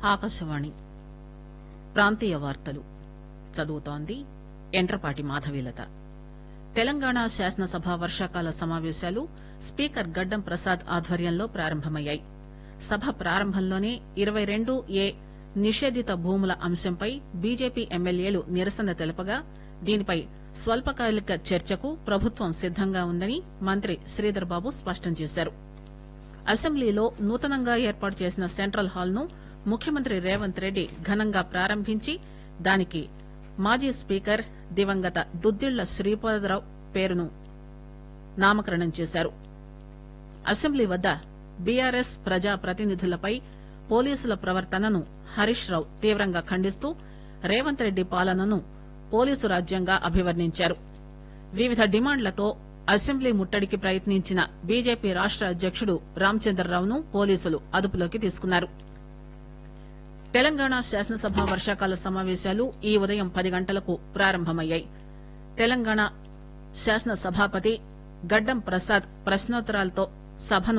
ఆకాశవాణి ప్రాంతీయ వార్తలు చదువుతోంది ఎంట్రపాటి మాధవీలత తెలంగాణ శాసనసభ వర్షాకాల సమావేశాలు స్పీకర్ గడ్డం ప్రసాద్ ఆధ్వర్యంలో ప్రారంభమయ్యాయి సభ ప్రారంభంలోనే ఇరవై రెండు ఏ నిషేధిత భూముల అంశంపై బీజేపీ ఎమ్మెల్యేలు నిరసన తెలపగా దీనిపై స్వల్పకాలిక చర్చకు ప్రభుత్వం సిద్దంగా ఉందని మంత్రి శ్రీధర్ బాబు స్పష్టం చేశారు అసెంబ్లీలో నూతనంగా ఏర్పాటు చేసిన సెంట్రల్ హాల్ ను ముఖ్యమంత్రి రేవంత్ రెడ్డి ఘనంగా ప్రారంభించి దానికి మాజీ స్పీకర్ దివంగత దుద్దిళ్ల శ్రీపాదరావు పేరును నామకరణం చేశారు అసెంబ్లీ వద్ద బీఆర్ఎస్ ప్రజా ప్రతినిధులపై పోలీసుల ప్రవర్తనను హరీష్ రావు తీవ్రంగా ఖండిస్తూ రేవంత్ రెడ్డి పాలనను పోలీసు రాజ్యంగా అభివర్ణించారు వివిధ డిమాండ్లతో అసెంబ్లీ ముట్టడికి ప్రయత్నించిన బీజేపీ రాష్ట అధ్యకుడు రామచంద్రరావును పోలీసులు అదుపులోకి తీసుకున్నారు తెలంగాణ శాసనసభ వర్షాకాల సమావేశాలు ఈ ఉదయం పది గంటలకు ప్రారంభమయ్యాయి తెలంగాణ శాసన సభాపతి గడ్డం ప్రసాద్ ప్రశ్నోత్తరాలతో సభను